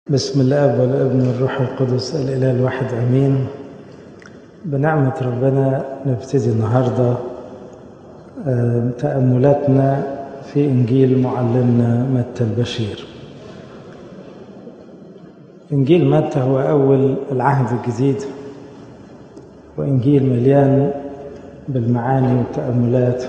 بسم الاب والابن والروح القدس الاله الواحد امين بنعمه ربنا نبتدي النهارده آه، تاملاتنا في انجيل معلمنا متى البشير انجيل متى هو اول العهد الجديد وانجيل مليان بالمعاني والتاملات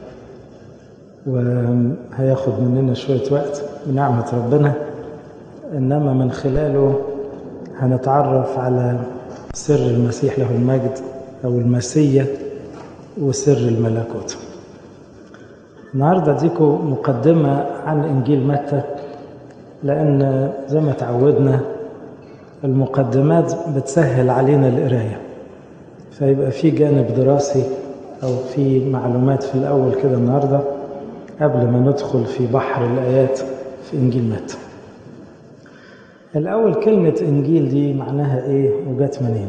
وهياخد مننا شويه وقت بنعمه ربنا انما من خلاله هنتعرف على سر المسيح له المجد او المسيه وسر الملكوت النهارده اديكم مقدمه عن انجيل متى لان زي ما تعودنا المقدمات بتسهل علينا القرايه فيبقى في جانب دراسي او في معلومات في الاول كده النهارده قبل ما ندخل في بحر الايات في انجيل متى الأول كلمة إنجيل دي معناها إيه وجت منين؟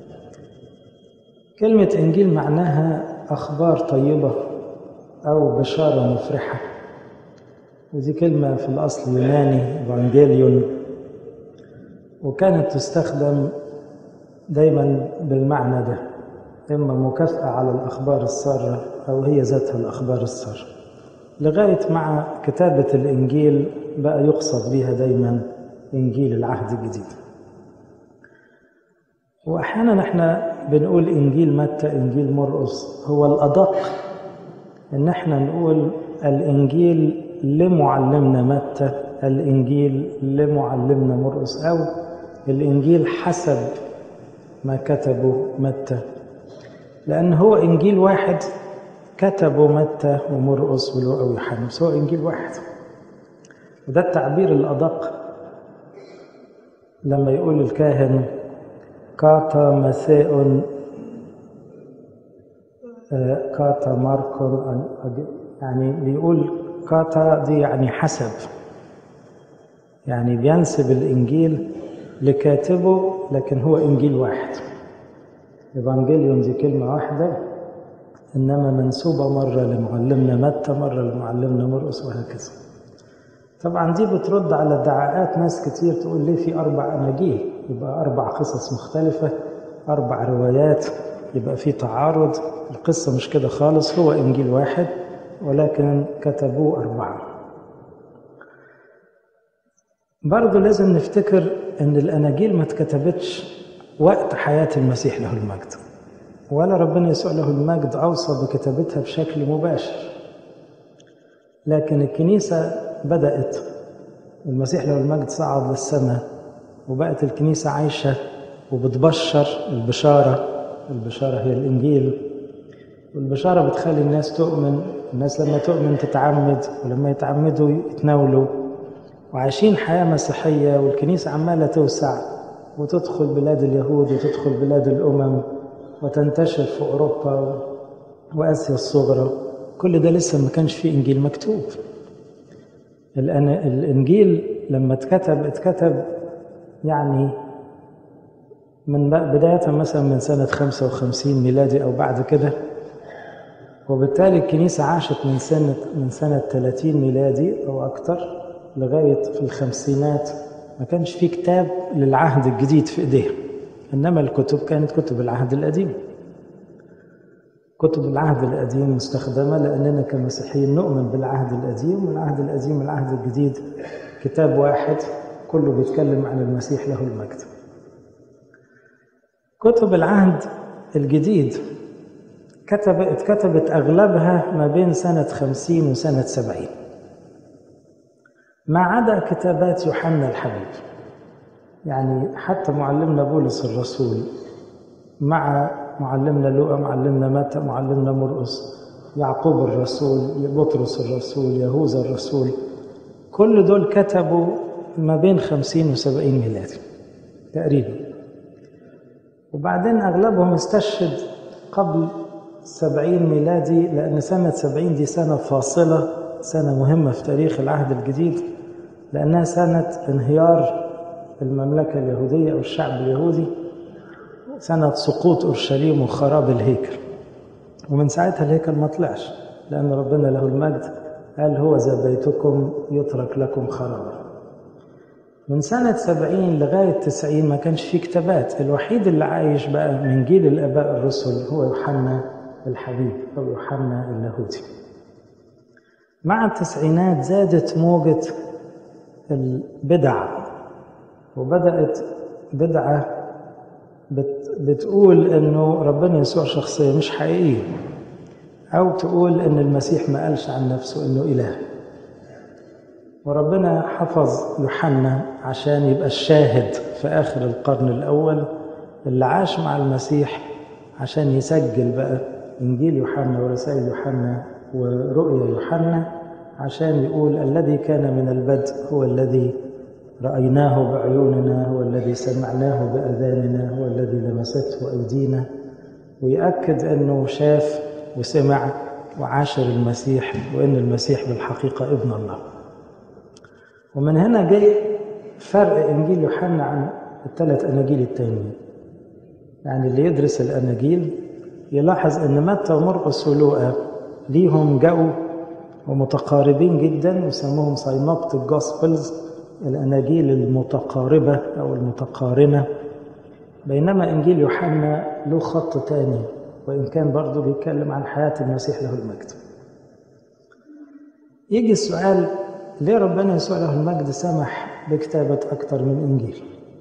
كلمة إنجيل معناها أخبار طيبة أو بشارة مفرحة ودي كلمة في الأصل يوناني إيفانجيليون وكانت تستخدم دايما بالمعنى ده إما مكافأة على الأخبار السارة أو هي ذاتها الأخبار السارة لغاية مع كتابة الإنجيل بقى يقصد بها دايما إنجيل العهد الجديد وأحيانا احنا بنقول إنجيل متى إنجيل مرقس هو الأدق إن احنا نقول الإنجيل لمعلمنا متى الإنجيل لمعلمنا مرقس أو الإنجيل حسب ما كتبه متى لأن هو إنجيل واحد كتبه متى ومرقس ولوقا ويوحنا هو إنجيل واحد وده التعبير الأدق لما يقول الكاهن كاتا مساء كاتا ماركون يعني بيقول كاتا دي يعني حسب يعني بينسب الإنجيل لكاتبه لكن هو إنجيل واحد إيفانجيليون دي كلمة واحدة إنما منسوبة مرة لمعلمنا متى مرة لمعلمنا مرقس وهكذا طبعا دي بترد على ادعاءات ناس كتير تقول ليه في اربع اناجيل يبقى اربع قصص مختلفه اربع روايات يبقى في تعارض القصه مش كده خالص هو انجيل واحد ولكن كتبوه اربعه برضه لازم نفتكر ان الاناجيل ما اتكتبتش وقت حياه المسيح له المجد ولا ربنا يسوع له المجد اوصى بكتابتها بشكل مباشر لكن الكنيسه بدأت المسيح له المجد صعد للسماء وبقت الكنيسة عايشة وبتبشر البشارة البشارة هي الإنجيل والبشارة بتخلي الناس تؤمن الناس لما تؤمن تتعمد ولما يتعمدوا يتناولوا وعايشين حياة مسيحية والكنيسة عمالة توسع وتدخل بلاد اليهود وتدخل بلاد الأمم وتنتشر في أوروبا وآسيا الصغرى كل ده لسه ما كانش فيه إنجيل مكتوب الإنجيل لما اتكتب اتكتب يعني من بداية مثلا من سنة 55 ميلادي أو بعد كده وبالتالي الكنيسة عاشت من سنة من سنة 30 ميلادي أو أكثر لغاية في الخمسينات ما كانش في كتاب للعهد الجديد في إيديها إنما الكتب كانت كتب العهد القديم كتب العهد القديم مستخدمة لأننا كمسيحيين نؤمن بالعهد القديم والعهد القديم والعهد الجديد كتاب واحد كله بيتكلم عن المسيح له المجد كتب العهد الجديد كتب اتكتبت أغلبها ما بين سنة خمسين وسنة سبعين ما عدا كتابات يوحنا الحبيب يعني حتى معلمنا بولس الرسول مع معلمنا لوقا معلمنا متى معلمنا مرقس يعقوب الرسول بطرس الرسول يهوذا الرسول كل دول كتبوا ما بين خمسين وسبعين ميلادي تقريبا وبعدين أغلبهم استشهد قبل سبعين ميلادي لأن سنة سبعين دي سنة فاصلة سنة مهمة في تاريخ العهد الجديد لأنها سنة انهيار المملكة اليهودية أو الشعب اليهودي سنة سقوط أورشليم وخراب الهيكل ومن ساعتها الهيكل ما طلعش لأن ربنا له المجد قال هو ذا بيتكم يترك لكم خرابا من سنة سبعين لغاية تسعين ما كانش فيه كتابات الوحيد اللي عايش بقى من جيل الآباء الرسل هو يوحنا الحبيب أو يوحنا اللاهوتي مع التسعينات زادت موجة البدع وبدأت بدعة بت بتقول إنه ربنا يسوع شخصية مش حقيقية أو تقول إن المسيح ما قالش عن نفسه إنه إله وربنا حفظ يوحنا عشان يبقى الشاهد في آخر القرن الأول اللي عاش مع المسيح عشان يسجل بقى إنجيل يوحنا ورسائل يوحنا ورؤيا يوحنا عشان يقول الذي كان من البدء هو الذي رأيناه بعيوننا هو الذي سمعناه بأذاننا هو الذي لمسته أيدينا ويأكد أنه شاف وسمع وعاشر المسيح وأن المسيح بالحقيقة ابن الله ومن هنا جاي فرق إنجيل يوحنا عن الثلاث أناجيل التانيين يعني اللي يدرس الأناجيل يلاحظ أن متى ومرقس ولوقا ليهم جو ومتقاربين جدا يسموهم ساينوبتيك جوسبلز الأناجيل المتقاربة أو المتقارنة بينما إنجيل يوحنا له خط تاني وإن كان برضه بيتكلم عن حياة المسيح له المجد يجي السؤال ليه ربنا يسوع له المجد سمح بكتابة أكثر من إنجيل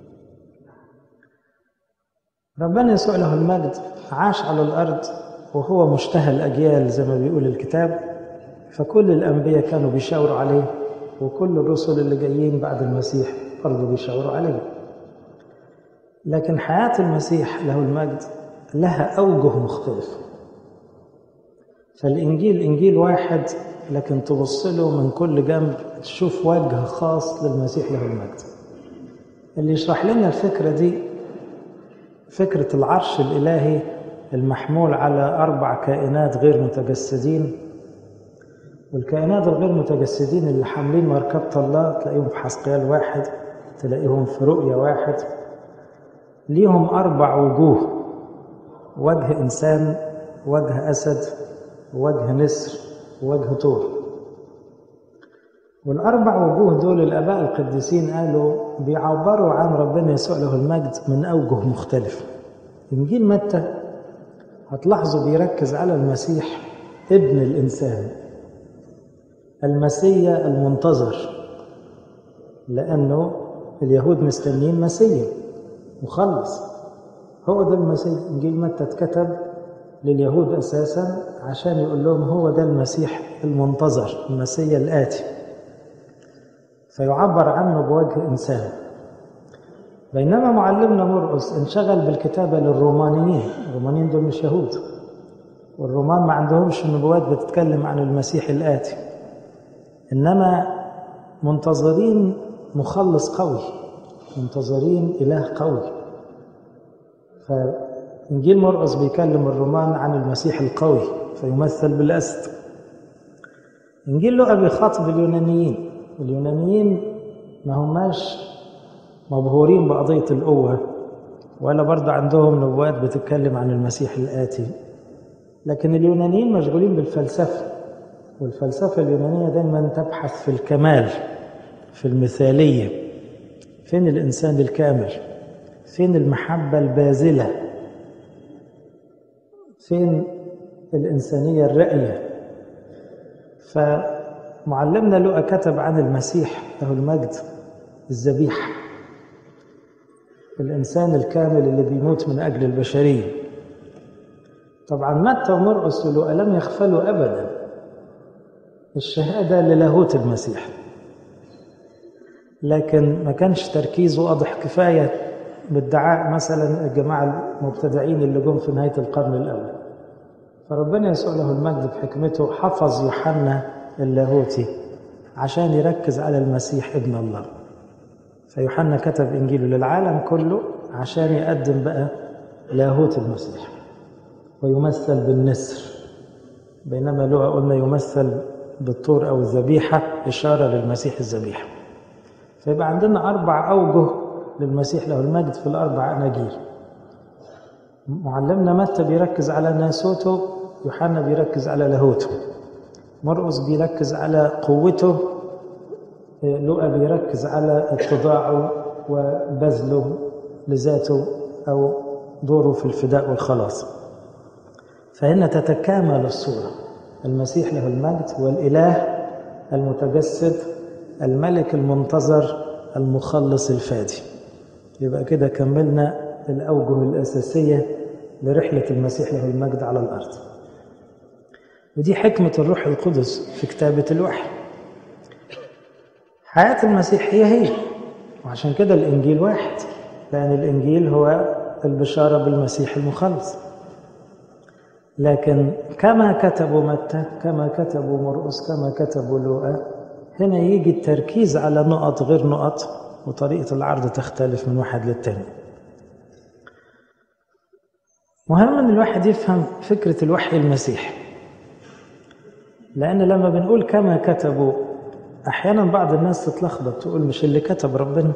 ربنا يسوع له المجد عاش على الأرض وهو مشتهى الأجيال زي ما بيقول الكتاب فكل الأنبياء كانوا بيشاوروا عليه وكل الرسل اللي جايين بعد المسيح برضه بيشاوروا عليه لكن حياة المسيح له المجد لها أوجه مختلفة فالإنجيل إنجيل واحد لكن تبص له من كل جنب تشوف وجه خاص للمسيح له المجد اللي يشرح لنا الفكرة دي فكرة العرش الإلهي المحمول على أربع كائنات غير متجسدين والكائنات الغير متجسدين اللي حاملين مركبة الله تلاقيهم في حسقيال واحد تلاقيهم في رؤية واحد ليهم أربع وجوه وجه إنسان وجه أسد وجه نسر وجه طور والأربع وجوه دول الآباء القديسين قالوا بيعبروا عن ربنا يسوع له المجد من أوجه مختلفة إنجيل متى هتلاحظوا بيركز على المسيح ابن الإنسان المسيا المنتظر لأنه اليهود مستنيين مسيا مخلص هو ده المسيح إنجيل متى اتكتب لليهود أساسا عشان يقول لهم هو ده المسيح المنتظر المسيا الآتي فيعبر عنه بوجه إنسان بينما معلمنا مرقس انشغل بالكتابة للرومانيين الرومانيين دول مش يهود والرومان ما عندهمش نبوات بتتكلم عن المسيح الآتي إنما منتظرين مخلص قوي منتظرين إله قوي فإنجيل مرقس بيكلم الرومان عن المسيح القوي فيمثل بالأسد إنجيل لوقا بيخاطب اليونانيين اليونانيين ما هماش مبهورين بقضية القوة ولا برضه عندهم نبوات بتتكلم عن المسيح الآتي لكن اليونانيين مشغولين بالفلسفة والفلسفة اليونانية دايما تبحث في الكمال في المثالية فين الإنسان الكامل فين المحبة الباذلة فين الإنسانية الرأية فمعلمنا لوقا كتب عن المسيح له المجد الذبيحة الإنسان الكامل اللي بيموت من أجل البشرية طبعا متى ومرقس ولوقا لم يغفلوا أبدا الشهادة للاهوت المسيح لكن ما كانش تركيزه واضح كفاية بادعاء مثلا الجماعة المبتدعين اللي جم في نهاية القرن الأول فربنا يسوع له المجد بحكمته حفظ يوحنا اللاهوتي عشان يركز على المسيح ابن الله فيوحنا كتب إنجيله للعالم كله عشان يقدم بقى لاهوت المسيح ويمثل بالنسر بينما لوقا قلنا يمثل بالطور أو الذبيحة إشارة للمسيح الذبيحة فيبقى عندنا أربع أوجه للمسيح له المجد في الأربع أناجيل معلمنا متى بيركز على ناسوته يوحنا بيركز على لاهوته مرقس بيركز على قوته لوقا بيركز على اتضاعه وبذله لذاته أو دوره في الفداء والخلاص فهنا تتكامل الصورة المسيح له المجد والإله المتجسد الملك المنتظر المخلص الفادي يبقى كده كملنا الأوجه الأساسية لرحلة المسيح له المجد على الأرض ودي حكمة الروح القدس في كتابة الوحي حياة المسيح هي هي وعشان كده الإنجيل واحد لأن الإنجيل هو البشارة بالمسيح المخلص لكن كما كتبوا متى كما كتبوا مرقس كما كتبوا لوقا هنا يجي التركيز على نقط غير نقط وطريقة العرض تختلف من واحد للتاني مهم ان الواحد يفهم فكرة الوحي المسيحي لأن لما بنقول كما كتبوا أحيانا بعض الناس تتلخبط تقول مش اللي كتب ربنا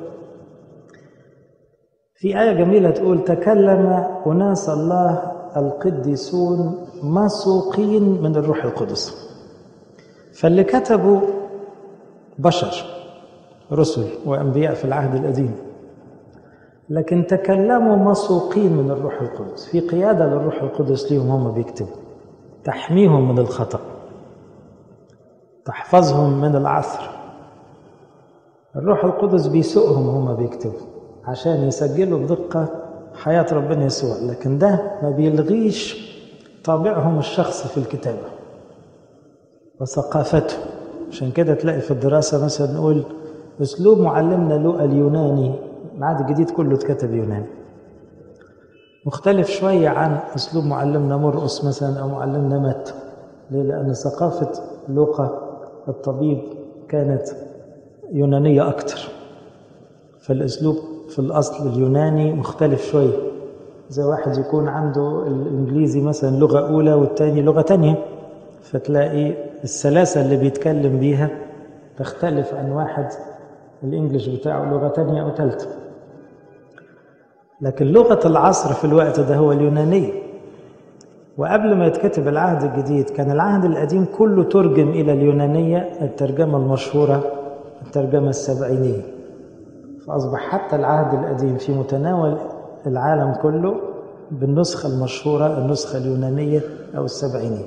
في آية جميلة تقول تكلم أناس الله القديسون مسوقين من الروح القدس فاللي كتبوا بشر رسل وأنبياء في العهد القديم لكن تكلموا مسوقين من الروح القدس في قيادة للروح القدس ليهم هم بيكتبوا تحميهم من الخطأ تحفظهم من العثر الروح القدس بيسوقهم هم بيكتبوا عشان يسجلوا بدقة حياة ربنا يسوع لكن ده ما بيلغيش طابعهم الشخصي في الكتابة وثقافته عشان كده تلاقي في الدراسة مثلا نقول أسلوب معلمنا لوقا اليوناني العهد الجديد كله اتكتب يوناني مختلف شوية عن أسلوب معلمنا مرقس مثلا أو معلمنا متى ليه؟ لأن ثقافة لوقا الطبيب كانت يونانية أكتر فالأسلوب في الأصل اليوناني مختلف شوية زي واحد يكون عنده الإنجليزي مثلا لغة أولى والتاني لغة تانية فتلاقي السلاسة اللي بيتكلم بيها تختلف عن واحد الإنجليش بتاعه لغة تانية أو تالتة لكن لغة العصر في الوقت ده هو اليونانية وقبل ما يتكتب العهد الجديد كان العهد القديم كله ترجم إلى اليونانية الترجمة المشهورة الترجمة السبعينية فأصبح حتى العهد القديم في متناول العالم كله بالنسخة المشهورة النسخة اليونانية أو السبعينية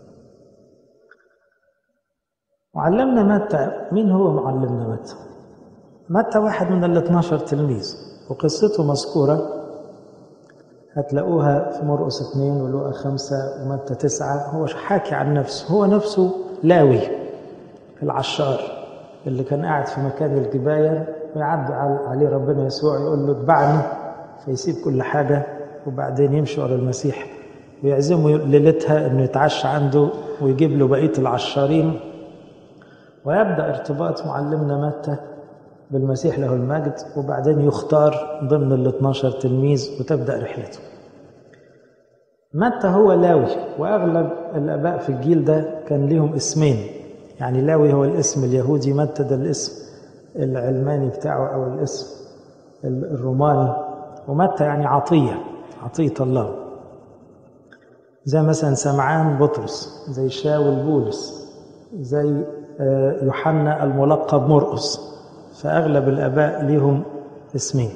معلمنا متى مين هو معلمنا متى؟ متى واحد من ال 12 تلميذ وقصته مذكورة هتلاقوها في مرقس اثنين ولوقا خمسة ومتى تسعة هو حاكي عن نفسه هو نفسه لاوي العشار اللي كان قاعد في مكان الجباية ويعدي عليه ربنا يسوع يقول له اتبعني فيسيب كل حاجة وبعدين يمشي ورا المسيح ويعزمه ليلتها انه يتعشى عنده ويجيب له بقية العشارين ويبدأ ارتباط معلمنا متى بالمسيح له المجد وبعدين يختار ضمن ال 12 تلميذ وتبدأ رحلته متى هو لاوي وأغلب الآباء في الجيل ده كان لهم اسمين يعني لاوي هو الاسم اليهودي متى ده الاسم العلماني بتاعه أو الاسم الروماني ومتى يعني عطية عطية الله زي مثلا سمعان بطرس زي شاول بولس زي يوحنا الملقب مرقس فأغلب الآباء ليهم اسمين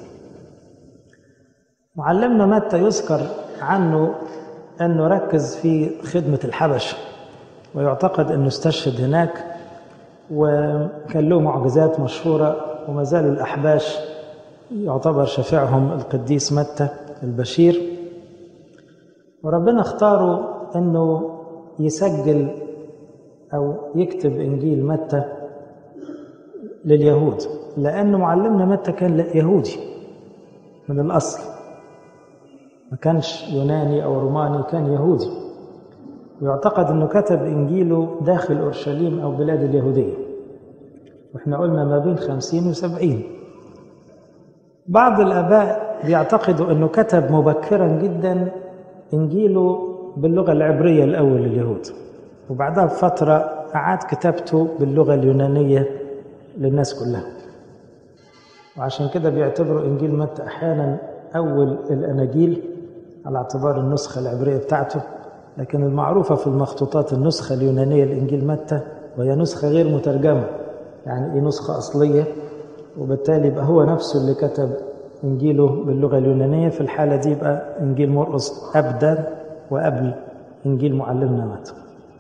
معلمنا متى يذكر عنه أنه ركز في خدمة الحبشة ويعتقد أنه استشهد هناك وكان له معجزات مشهورة وما زال الأحباش يعتبر شفيعهم القديس متى البشير وربنا اختاره أنه يسجل أو يكتب إنجيل متى لليهود لأن معلمنا متى كان يهودي من الأصل ما كانش يوناني أو روماني كان يهودي ويعتقد أنه كتب إنجيله داخل أورشليم أو بلاد اليهودية وإحنا قلنا ما بين خمسين وسبعين بعض الآباء بيعتقدوا أنه كتب مبكرا جدا إنجيله باللغة العبرية الأول لليهود وبعدها بفترة أعاد كتابته باللغة اليونانية للناس كلها وعشان كده بيعتبروا إنجيل متى أحيانا أول الأناجيل على اعتبار النسخة العبرية بتاعته لكن المعروفة في المخطوطات النسخة اليونانية لإنجيل متى وهي نسخة غير مترجمة يعني ايه نسخة أصلية وبالتالي يبقى هو نفسه اللي كتب إنجيله باللغة اليونانية في الحالة دي يبقى إنجيل مرقس أبدا وقبل إنجيل معلمنا متى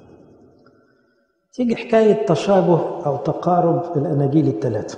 تيجي حكاية تشابه أو تقارب الأناجيل الثلاثة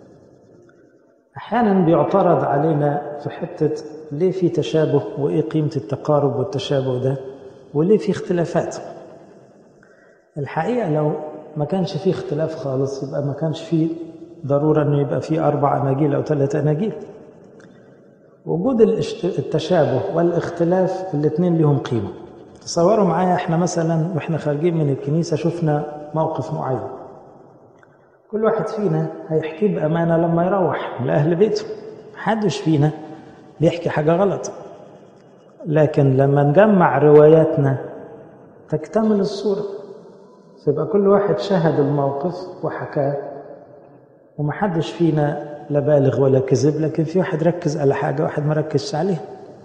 أحيانا بيعترض علينا في حتة ليه في تشابه وإيه قيمة التقارب والتشابه ده وليه في اختلافات الحقيقة لو ما كانش فيه اختلاف خالص يبقى ما كانش فيه ضرورة أنه يبقى فيه أربع أناجيل أو ثلاثة أناجيل وجود التشابه والاختلاف الاثنين لهم قيمة تصوروا معايا احنا مثلا واحنا خارجين من الكنيسة شفنا موقف معين كل واحد فينا هيحكي بأمانة لما يروح لأهل بيته محدش فينا بيحكي حاجة غلط لكن لما نجمع رواياتنا تكتمل الصورة فيبقى كل واحد شاهد الموقف وحكاه ومحدش فينا لا بالغ ولا كذب لكن في واحد ركز على حاجة واحد ما ركزش عليها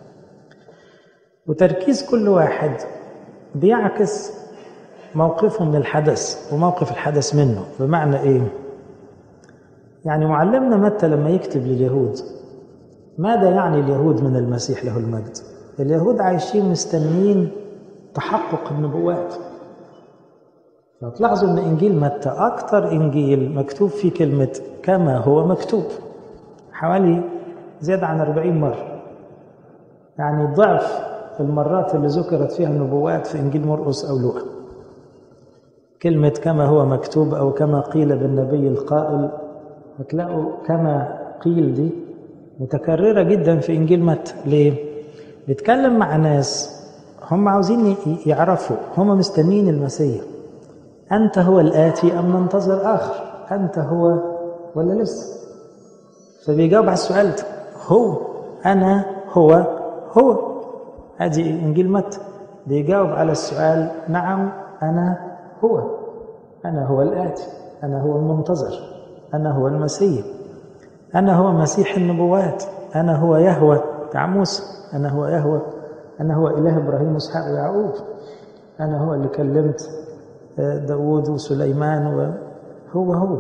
وتركيز كل واحد بيعكس موقفه من الحدث وموقف الحدث منه بمعنى ايه يعني معلمنا متى لما يكتب لليهود ماذا يعني اليهود من المسيح له المجد اليهود عايشين مستنيين تحقق النبوات لو تلاحظوا ان انجيل متى اكتر انجيل مكتوب فيه كلمه كما هو مكتوب حوالي زيادة عن 40 مرة يعني ضعف المرات اللي ذكرت فيها النبوات في إنجيل مرقس أو لوقا كلمة كما هو مكتوب أو كما قيل بالنبي القائل هتلاقوا كما قيل دي متكررة جدا في إنجيل متى ليه؟ بيتكلم مع ناس هم عاوزين يعرفوا هم مستنين المسيح أنت هو الآتي أم ننتظر آخر أنت هو ولا لسه فبيجاوب على السؤال ده هو أنا هو هو ادي انجيل متى بيجاوب على السؤال نعم انا هو انا هو الاتي انا هو المنتظر انا هو المسيح انا هو مسيح النبوات انا هو يهوى بتاع موسى انا هو يهوى انا هو اله ابراهيم واسحاق ويعقوب انا هو اللي كلمت داوود وسليمان وهو هو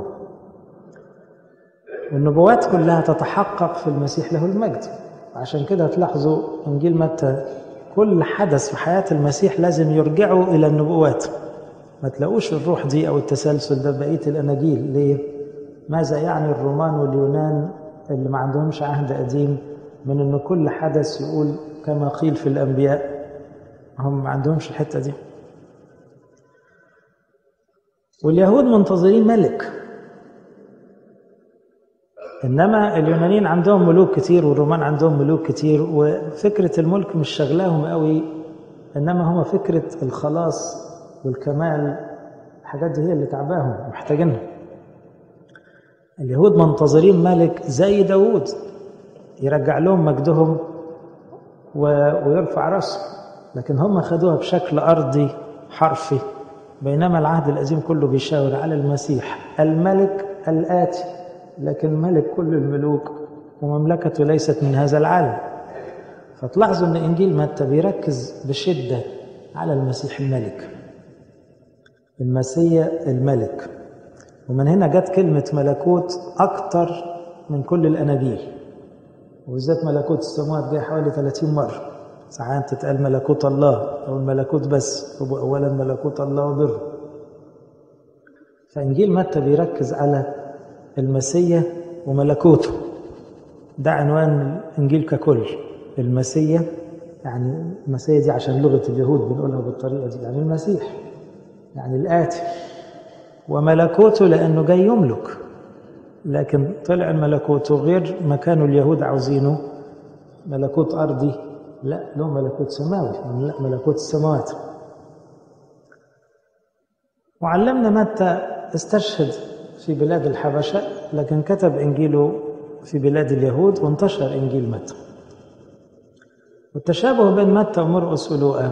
النبوات كلها تتحقق في المسيح له المجد عشان كده تلاحظوا انجيل متى كل حدث في حياه المسيح لازم يرجعوا الى النبوات ما تلاقوش الروح دي او التسلسل ده بقيه الاناجيل ليه ماذا يعني الرومان واليونان اللي ما عندهمش عهد قديم من ان كل حدث يقول كما قيل في الانبياء هم ما عندهمش الحته دي واليهود منتظرين ملك انما اليونانيين عندهم ملوك كتير والرومان عندهم ملوك كتير وفكره الملك مش شغلاهم قوي انما هم فكره الخلاص والكمال الحاجات دي هي اللي تعباهم محتاجينها اليهود منتظرين ملك زي داوود يرجع لهم مجدهم ويرفع راسهم لكن هم خدوها بشكل ارضي حرفي بينما العهد القديم كله بيشاور على المسيح الملك الاتي لكن ملك كل الملوك ومملكته ليست من هذا العالم فتلاحظوا ان انجيل متى بيركز بشده على المسيح الملك المسيا الملك ومن هنا جت كلمة ملكوت أكتر من كل الأناجيل وبالذات ملكوت السماوات جاي حوالي 30 مرة ساعات تتقال ملكوت الله أو الملكوت بس هو أولا ملكوت الله وبره فإنجيل متى بيركز على المسيا وملكوته ده عنوان الإنجيل ككل المسيا يعني المسيا دي عشان لغة اليهود بنقولها بالطريقة دي يعني المسيح يعني الآتي وملكوته لأنه جاي يملك لكن طلع ملكوته غير ما كانوا اليهود عاوزينه ملكوت أرضي لا له ملكوت سماوي لا ملكوت السماوات وعلمنا متى استشهد في بلاد الحبشة لكن كتب إنجيله في بلاد اليهود وانتشر إنجيل متى والتشابه بين متى ومرقس ولوقا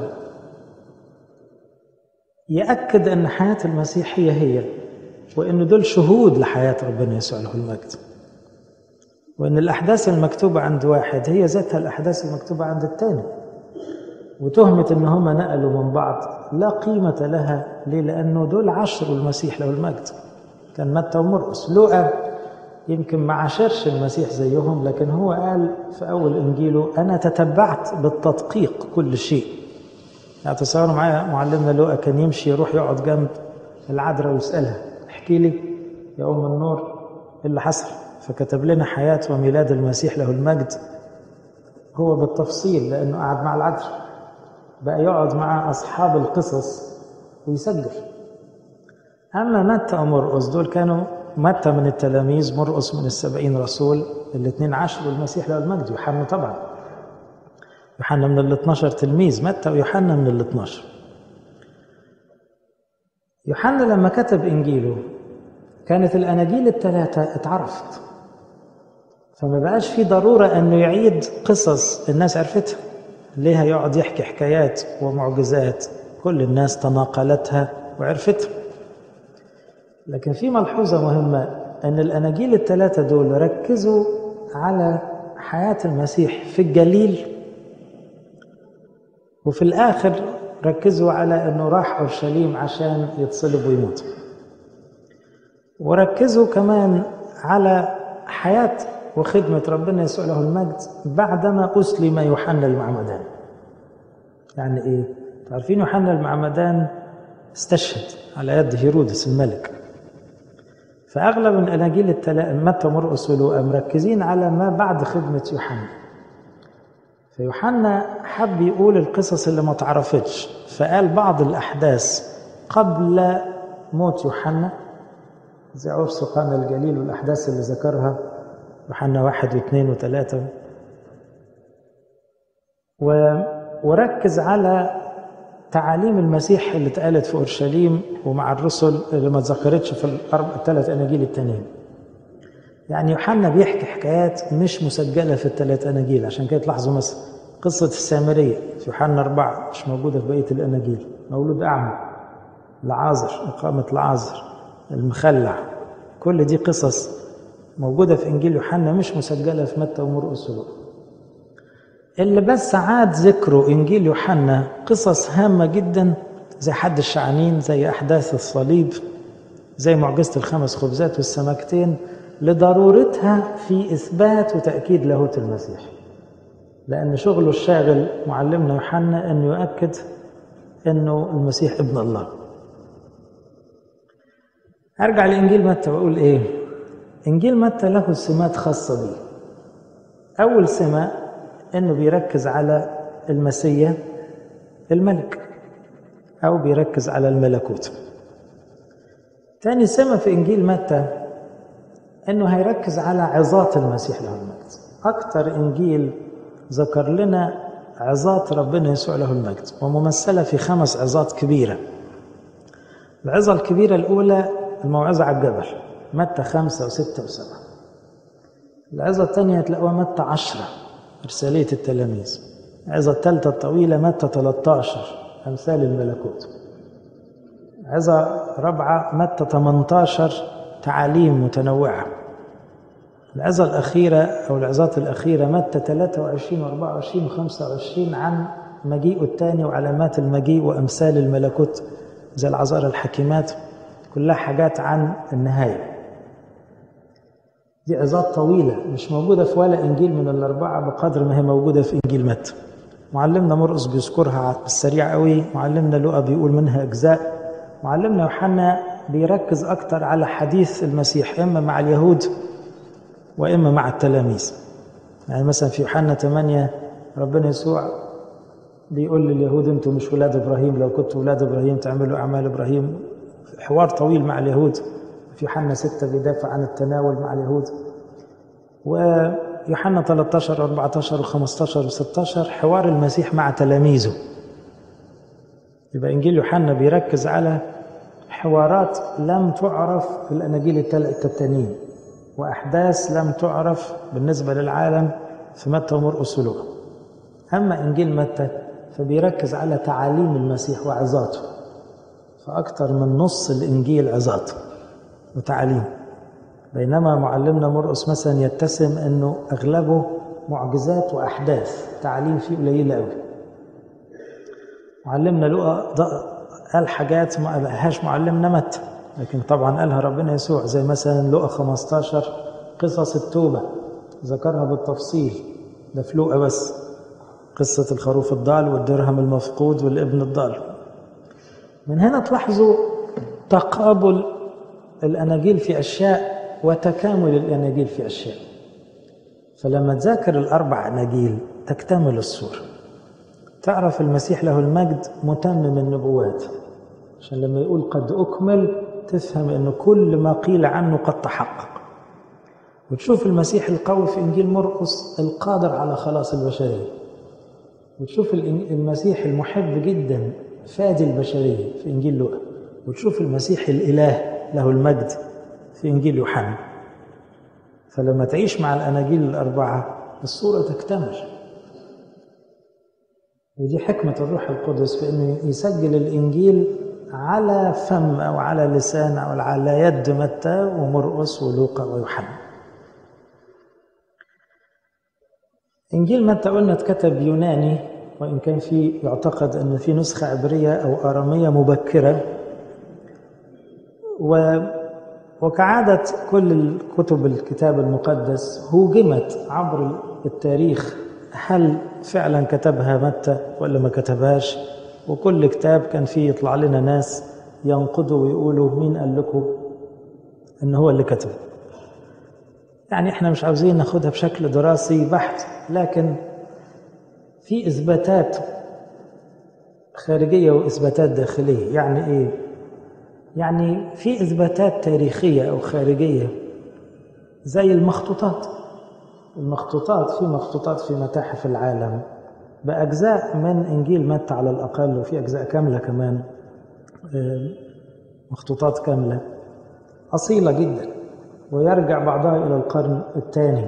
يأكد أن حياة المسيح هي هي وأن دول شهود لحياة ربنا يسوع له المجد وأن الأحداث المكتوبة عند واحد هي ذاتها الأحداث المكتوبة عند الثاني وتهمة أن هم نقلوا من بعض لا قيمة لها ليه؟ لأنه دول عشروا المسيح له المجد كان متى ومرقس لوقا يمكن ما عاشرش المسيح زيهم لكن هو قال في أول إنجيله أنا تتبعت بالتدقيق كل شيء يعني تصوروا معايا معلمنا لوقا كان يمشي يروح يقعد جنب العذراء ويسألها احكي لي يا أم النور إيه اللي حصل فكتب لنا حياة وميلاد المسيح له المجد هو بالتفصيل لأنه قعد مع العذراء بقى يقعد مع أصحاب القصص ويسجل أما متى ومرقس دول كانوا متى من التلاميذ مرقس من السبعين رسول الاثنين عاشروا المسيح له المجد يوحنا طبعا يوحنا من ال 12 تلميذ متى ويوحنا من ال 12 يوحنا لما كتب إنجيله كانت الأناجيل الثلاثة اتعرفت فما بقاش في ضرورة أنه يعيد قصص الناس عرفتها ليه يقعد يحكي حكايات ومعجزات كل الناس تناقلتها وعرفتها لكن في ملحوظة مهمة أن الأناجيل الثلاثة دول ركزوا على حياة المسيح في الجليل وفي الآخر ركزوا على أنه راح أورشليم عشان يتصلب ويموت وركزوا كمان على حياة وخدمة ربنا يسوع له المجد بعدما أسلم يوحنا المعمدان يعني إيه؟ تعرفين يوحنا المعمدان استشهد على يد هيرودس الملك فأغلب الأناجيل التلا... متى مرقس ولوقا مركزين على ما بعد خدمة يوحنا فيوحنا حب يقول القصص اللي ما تعرفتش فقال بعض الأحداث قبل موت يوحنا زي عرس قانا الجليل والأحداث اللي ذكرها يوحنا واحد واثنين وثلاثة و... وركز على تعاليم المسيح اللي اتقالت في اورشليم ومع الرسل اللي ما اتذكرتش في الاربع الثلاث اناجيل التانيين. يعني يوحنا بيحكي حكايات مش مسجله في الثلاث اناجيل عشان كده تلاحظوا مثلا قصه السامريه في يوحنا اربعه مش موجوده في بقيه الاناجيل مولود اعمى لعازر اقامه لعازر المخلع كل دي قصص موجوده في انجيل يوحنا مش مسجله في متى ومرقس ولوقا. اللي بس عاد ذكره انجيل يوحنا قصص هامه جدا زي حد الشعانين زي احداث الصليب زي معجزه الخمس خبزات والسمكتين لضرورتها في اثبات وتاكيد لاهوت المسيح لان شغله الشاغل معلمنا يوحنا انه يؤكد انه المسيح ابن الله ارجع لانجيل متى واقول ايه انجيل متى له سمات خاصه بيه اول سمه انه بيركز على المسيا الملك او بيركز على الملكوت تاني سمة في انجيل متى انه هيركز على عظات المسيح له المجد اكتر انجيل ذكر لنا عظات ربنا يسوع له المجد وممثله في خمس عظات كبيره العظه الكبيره الاولى الموعظه على الجبل متى خمسة وستة وسبعة العظة الثانية تلاقوها متى عشرة إرسالية التلاميذ العظة الثالثة الطويلة متى 13 أمثال الملكوت عظة رابعة متى 18 تعاليم متنوعة العظة الأخيرة أو العظات الأخيرة متى 23 و 24 و 25 عن مجيئه الثاني وعلامات المجيء وأمثال الملكوت زي العذارى الحكيمات كلها حاجات عن النهاية دي عظات طويلة مش موجودة في ولا إنجيل من الأربعة بقدر ما هي موجودة في إنجيل متى معلمنا مرقس بيذكرها بالسريع قوي معلمنا لوقا بيقول منها أجزاء معلمنا يوحنا بيركز أكتر على حديث المسيح إما مع اليهود وإما مع التلاميذ يعني مثلا في يوحنا 8 ربنا يسوع بيقول لليهود انتم مش ولاد ابراهيم لو كنتوا ولاد ابراهيم تعملوا اعمال ابراهيم حوار طويل مع اليهود في يوحنا 6 بيدافع عن التناول مع اليهود ويوحنا 13 14 و15 و16 حوار المسيح مع تلاميذه يبقى انجيل يوحنا بيركز على حوارات لم تعرف في الاناجيل الثلاثه التانيين واحداث لم تعرف بالنسبه للعالم في متى ومرقس ولوقا اما انجيل متى فبيركز على تعاليم المسيح وعظاته فاكثر من نص الانجيل عظات وتعاليم بينما معلمنا مرقس مثلا يتسم انه اغلبه معجزات واحداث تعاليم فيه قليله قوي معلمنا لقى قال حاجات ما قالهاش معلمنا متى لكن طبعا قالها ربنا يسوع زي مثلا لقى 15 قصص التوبة ذكرها بالتفصيل ده في لقى بس قصة الخروف الضال والدرهم المفقود والابن الضال من هنا تلاحظوا تقابل الأناجيل في أشياء وتكامل الأناجيل في أشياء فلما تذاكر الأربع أناجيل تكتمل الصورة تعرف المسيح له المجد متمم النبوات عشان لما يقول قد أكمل تفهم أنه كل ما قيل عنه قد تحقق وتشوف المسيح القوي في إنجيل مرقس القادر على خلاص البشرية وتشوف المسيح المحب جدا فادي البشرية في إنجيل لوقا وتشوف المسيح الإله له المجد في إنجيل يوحنا فلما تعيش مع الأناجيل الأربعة الصورة تكتمل ودي حكمة الروح القدس في أنه يسجل الإنجيل على فم أو على لسان أو على يد متى ومرقس ولوقا ويوحنا إنجيل متى قلنا اتكتب يوناني وإن كان في يعتقد أن في نسخة عبرية أو آرامية مبكرة و وكعادة كل الكتب الكتاب المقدس هوجمت عبر التاريخ هل فعلا كتبها متى ولا ما كتبهاش وكل كتاب كان فيه يطلع لنا ناس ينقضوا ويقولوا مين قال لكم ان هو اللي كتب يعني احنا مش عاوزين ناخدها بشكل دراسي بحت لكن في اثباتات خارجيه واثباتات داخليه يعني ايه يعني في اثباتات تاريخيه او خارجيه زي المخطوطات المخطوطات في مخطوطات في متاحف العالم بأجزاء من إنجيل متى على الأقل وفي أجزاء كاملة كمان مخطوطات كاملة أصيلة جدا ويرجع بعضها إلى القرن الثاني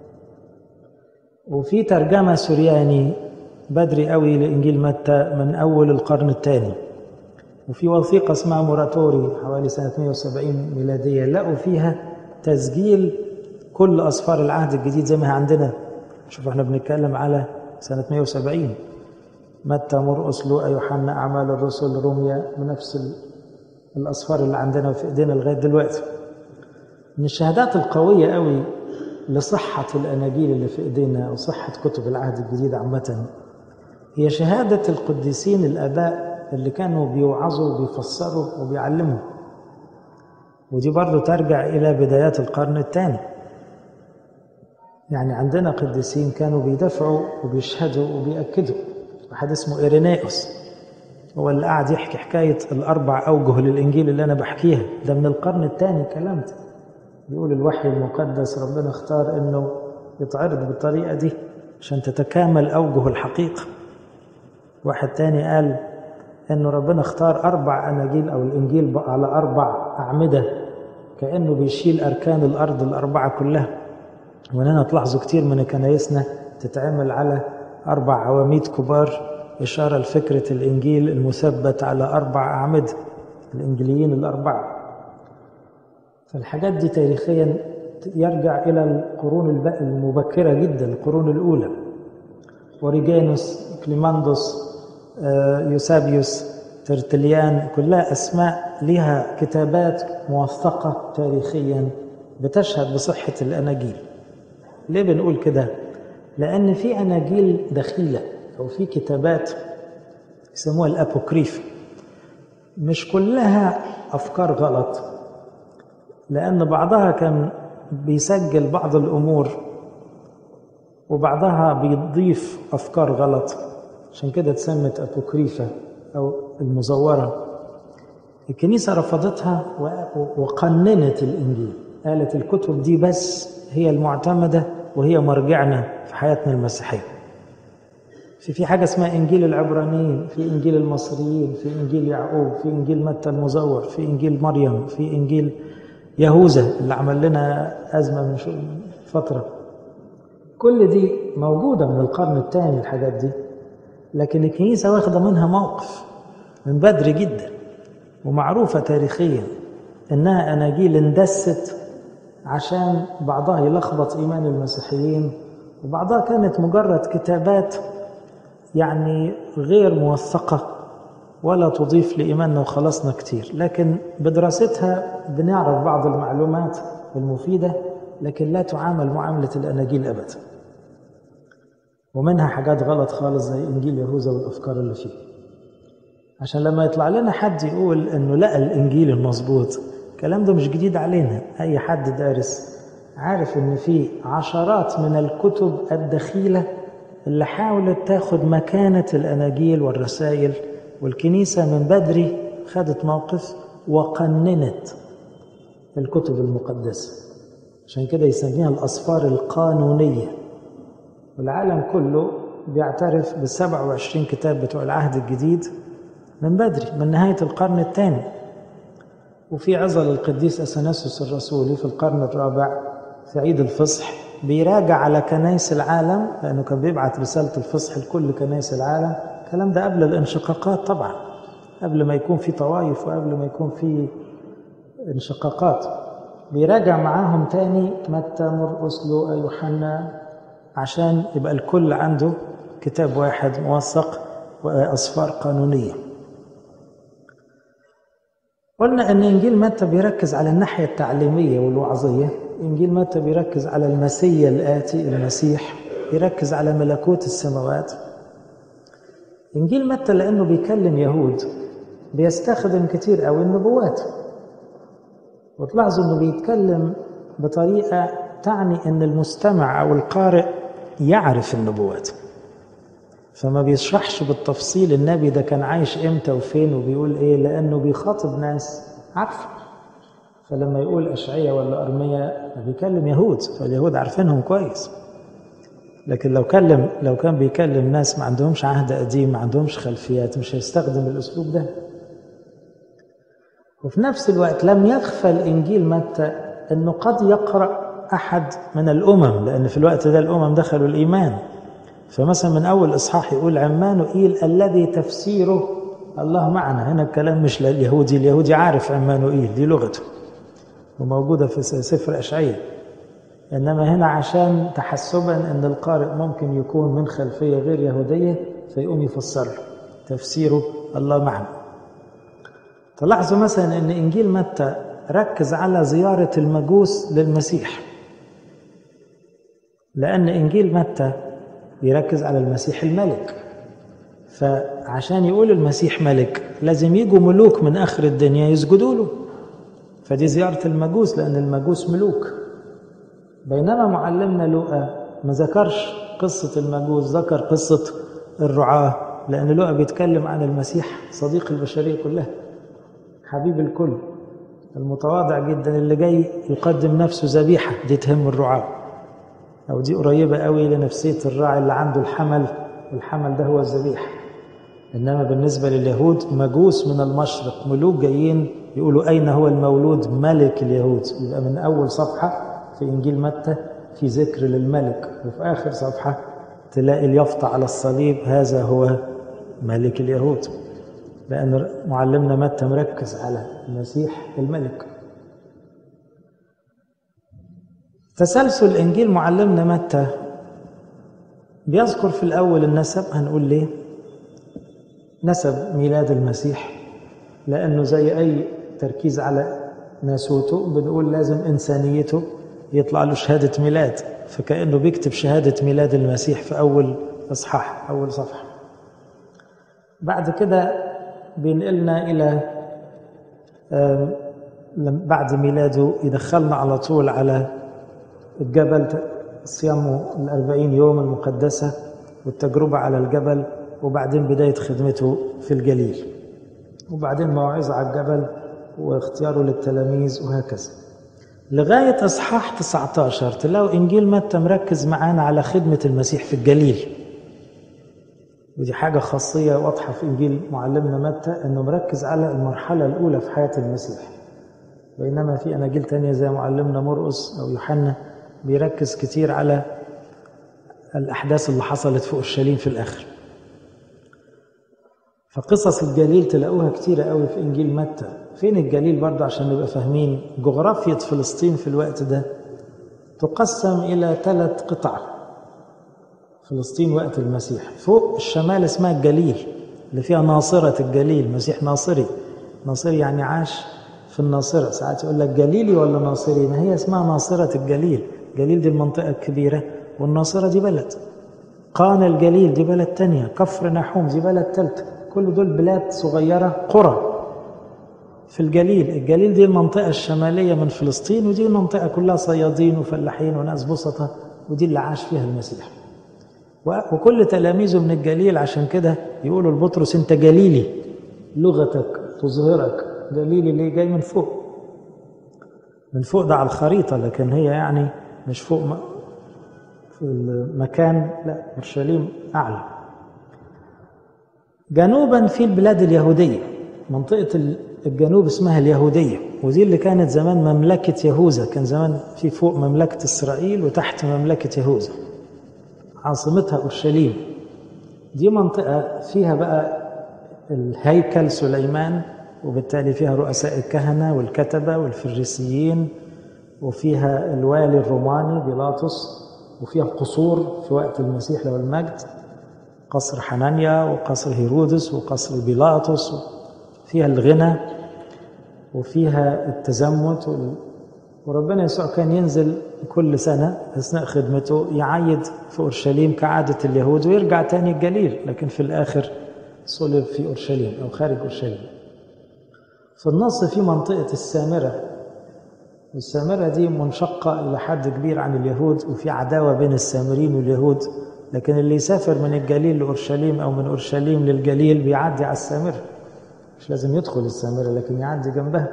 وفي ترجمة سورياني بدري قوي لإنجيل متى من أول القرن الثاني وفي وثيقة اسمها موراتوري حوالي سنة 170 ميلادية لقوا فيها تسجيل كل أسفار العهد الجديد زي ما هي عندنا شوف احنا بنتكلم على سنة 170 متى مرقس لوقا يوحنا أعمال الرسل روميا بنفس الأسفار اللي عندنا في إيدينا لغاية دلوقتي من الشهادات القوية قوي لصحة الأناجيل اللي في إيدينا وصحة كتب العهد الجديد عامة هي شهادة القديسين الآباء اللي كانوا بيوعظوا وبيفسروا وبيعلموا ودي برضو ترجع إلى بدايات القرن الثاني يعني عندنا قديسين كانوا بيدافعوا وبيشهدوا وبيأكدوا واحد اسمه إيرينيوس هو اللي قاعد يحكي حكاية الأربع أوجه للإنجيل اللي أنا بحكيها ده من القرن الثاني الكلام ده بيقول الوحي المقدس ربنا اختار إنه يتعرض بالطريقة دي عشان تتكامل أوجه الحقيقة واحد تاني قال إنه ربنا اختار أربع أناجيل أو الإنجيل بقى على أربع أعمدة كأنه بيشيل أركان الأرض الأربعة كلها وهنا تلاحظوا كتير من كنايسنا تتعمل على أربع عواميد كبار إشارة لفكرة الإنجيل المثبت على أربع أعمدة الإنجيليين الأربعة فالحاجات دي تاريخيا يرجع إلى القرون المبكرة جدا القرون الأولى أوريجانوس كليماندوس يوسابيوس ترتليان كلها أسماء لها كتابات موثقة تاريخيا بتشهد بصحة الأناجيل ليه بنقول كده؟ لأن في أناجيل دخيلة أو في كتابات يسموها الأبوكريف مش كلها أفكار غلط لأن بعضها كان بيسجل بعض الأمور وبعضها بيضيف أفكار غلط عشان كده اتسمت أبوكريفة أو المزورة الكنيسة رفضتها وقننت الإنجيل قالت الكتب دي بس هي المعتمدة وهي مرجعنا في حياتنا المسيحية في في حاجة اسمها إنجيل العبرانيين في إنجيل المصريين في إنجيل يعقوب في إنجيل متى المزور في إنجيل مريم في إنجيل يهوذا اللي عمل لنا أزمة من فترة كل دي موجودة من القرن الثاني الحاجات دي لكن الكنيسة واخدة منها موقف من بدري جدا ومعروفة تاريخيا إنها أناجيل اندست عشان بعضها يلخبط إيمان المسيحيين وبعضها كانت مجرد كتابات يعني غير موثقة ولا تضيف لإيماننا وخلاصنا كتير لكن بدراستها بنعرف بعض المعلومات المفيدة لكن لا تعامل معاملة الأناجيل أبدا ومنها حاجات غلط خالص زي إنجيل يهوذا والأفكار اللي فيه عشان لما يطلع لنا حد يقول إنه لقى الإنجيل المظبوط الكلام ده مش جديد علينا أي حد دارس عارف إن في عشرات من الكتب الدخيلة اللي حاولت تاخد مكانة الأناجيل والرسائل والكنيسة من بدري خدت موقف وقننت الكتب المقدسة عشان كده يسميها الأسفار القانونية والعالم كله بيعترف بالسبع وعشرين كتاب بتوع العهد الجديد من بدري من نهاية القرن الثاني وفي عظة للقديس أثناسيوس الرسولي في القرن الرابع في عيد الفصح بيراجع على كنايس العالم لأنه كان بيبعت رسالة الفصح لكل كنايس العالم الكلام ده قبل الانشقاقات طبعا قبل ما يكون في طوائف وقبل ما يكون في انشقاقات بيراجع معاهم تاني متى مرقس لوقا يوحنا عشان يبقى الكل عنده كتاب واحد موثق وأسفار قانونية قلنا أن إنجيل متى بيركز على الناحية التعليمية والوعظية إنجيل متى بيركز على المسيا الآتي المسيح يركز على ملكوت السماوات إنجيل متى لأنه بيكلم يهود بيستخدم كتير قوي النبوات وتلاحظوا أنه بيتكلم بطريقة تعني أن المستمع أو القارئ يعرف النبوات فما بيشرحش بالتفصيل النبي ده كان عايش امتى وفين وبيقول ايه لانه بيخاطب ناس عارفه فلما يقول اشعية ولا ارمية بيكلم يهود فاليهود عارفينهم كويس لكن لو كلم لو كان بيكلم ناس ما عندهمش عهد قديم ما عندهمش خلفيات مش هيستخدم الاسلوب ده وفي نفس الوقت لم يخفى الانجيل متى انه قد يقرا احد من الامم لان في الوقت ده الامم دخلوا الايمان فمثلا من اول اصحاح يقول عمانوئيل الذي تفسيره الله معنا هنا الكلام مش لليهودي اليهودي عارف عمانوئيل دي لغته وموجوده في سفر اشعياء انما هنا عشان تحسبا ان القارئ ممكن يكون من خلفيه غير يهوديه فيقوم يفسر تفسيره الله معنا تلاحظوا مثلا ان انجيل متى ركز على زياره المجوس للمسيح لان انجيل متى بيركز على المسيح الملك فعشان يقول المسيح ملك لازم يجوا ملوك من اخر الدنيا يسجدوا له فدي زياره المجوس لان المجوس ملوك بينما معلمنا لوقا ما ذكرش قصه المجوس ذكر قصه الرعاه لان لوقا بيتكلم عن المسيح صديق البشريه كلها حبيب الكل المتواضع جدا اللي جاي يقدم نفسه ذبيحه دي تهم الرعاه أو دي قريبة قوي لنفسية الراعي اللي عنده الحمل والحمل ده هو الذبيحة إنما بالنسبة لليهود مجوس من المشرق ملوك جايين يقولوا أين هو المولود ملك اليهود يبقى من أول صفحة في إنجيل متى في ذكر للملك وفي آخر صفحة تلاقي اليافطة على الصليب هذا هو ملك اليهود لأن معلمنا متى مركز على المسيح الملك تسلسل انجيل معلمنا متى بيذكر في الاول النسب هنقول ليه نسب ميلاد المسيح لانه زي اي تركيز على ناسوته بنقول لازم انسانيته يطلع له شهاده ميلاد فكانه بيكتب شهاده ميلاد المسيح في اول اصحاح اول صفحه بعد كده بينقلنا الى بعد ميلاده يدخلنا على طول على الجبل صيامه الأربعين يوم المقدسة والتجربة على الجبل وبعدين بداية خدمته في الجليل وبعدين موعظة على الجبل واختياره للتلاميذ وهكذا لغاية إصحاح 19 تلاقوا إنجيل متى مركز معانا على خدمة المسيح في الجليل ودي حاجة خاصية واضحة في إنجيل معلمنا متى إنه مركز على المرحلة الأولى في حياة المسيح بينما في أناجيل تانية زي معلمنا مرقس أو يوحنا بيركز كتير على الأحداث اللي حصلت في أورشليم في الآخر فقصص الجليل تلاقوها كتيرة قوي في إنجيل متى فين الجليل برضه عشان نبقى فاهمين جغرافية فلسطين في الوقت ده تقسم إلى ثلاث قطع فلسطين وقت المسيح فوق الشمال اسمها الجليل اللي فيها ناصرة الجليل مسيح ناصري ناصري يعني عاش في الناصرة ساعات يقول لك جليلي ولا ناصري ما هي اسمها ناصرة الجليل جليل دي المنطقة الكبيرة والناصرة دي بلد قانا الجليل دي بلد تانية كفر نحوم دي بلد تالتة كل دول بلاد صغيرة قرى في الجليل الجليل دي المنطقة الشمالية من فلسطين ودي المنطقة كلها صيادين وفلاحين وناس بسطة ودي اللي عاش فيها المسيح وكل تلاميذه من الجليل عشان كده يقولوا لبطرس انت جليلي لغتك تظهرك جليلي اللي جاي من فوق من فوق ده على الخريطة لكن هي يعني مش فوق في المكان لا اورشليم اعلى جنوبا في البلاد اليهوديه منطقه الجنوب اسمها اليهوديه ودي اللي كانت زمان مملكه يهوذا كان زمان في فوق مملكه اسرائيل وتحت مملكه يهوذا عاصمتها اورشليم دي منطقه فيها بقى الهيكل سليمان وبالتالي فيها رؤساء الكهنه والكتبه والفريسيين وفيها الوالي الروماني بيلاطس وفيها قصور في وقت المسيح له المجد قصر حنانيا وقصر هيرودس وقصر بيلاطس فيها الغنى وفيها التزمت وربنا يسوع كان ينزل كل سنة أثناء خدمته يعيد في أورشليم كعادة اليهود ويرجع تاني الجليل لكن في الآخر صلب في أورشليم أو خارج أورشليم في النص في منطقة السامرة والسامرة دي منشقة إلى حد كبير عن اليهود وفي عداوة بين السامريين واليهود لكن اللي يسافر من الجليل لأورشليم أو من أورشليم للجليل بيعدي على السامرة مش لازم يدخل السامرة لكن يعدي جنبها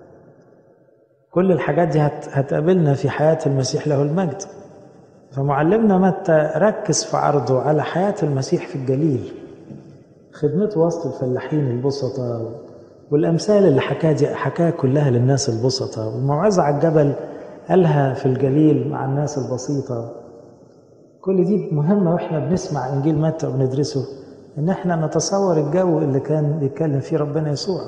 كل الحاجات دي هتقابلنا في حياة المسيح له المجد فمعلمنا متى ركز في عرضه على حياة المسيح في الجليل خدمته وسط الفلاحين البسطة والأمثال اللي حكاها دي حكاها كلها للناس البسطة والموعظة على الجبل قالها في الجليل مع الناس البسيطة كل دي مهمة واحنا بنسمع إنجيل متى وبندرسه إن احنا نتصور الجو اللي كان بيتكلم فيه ربنا يسوع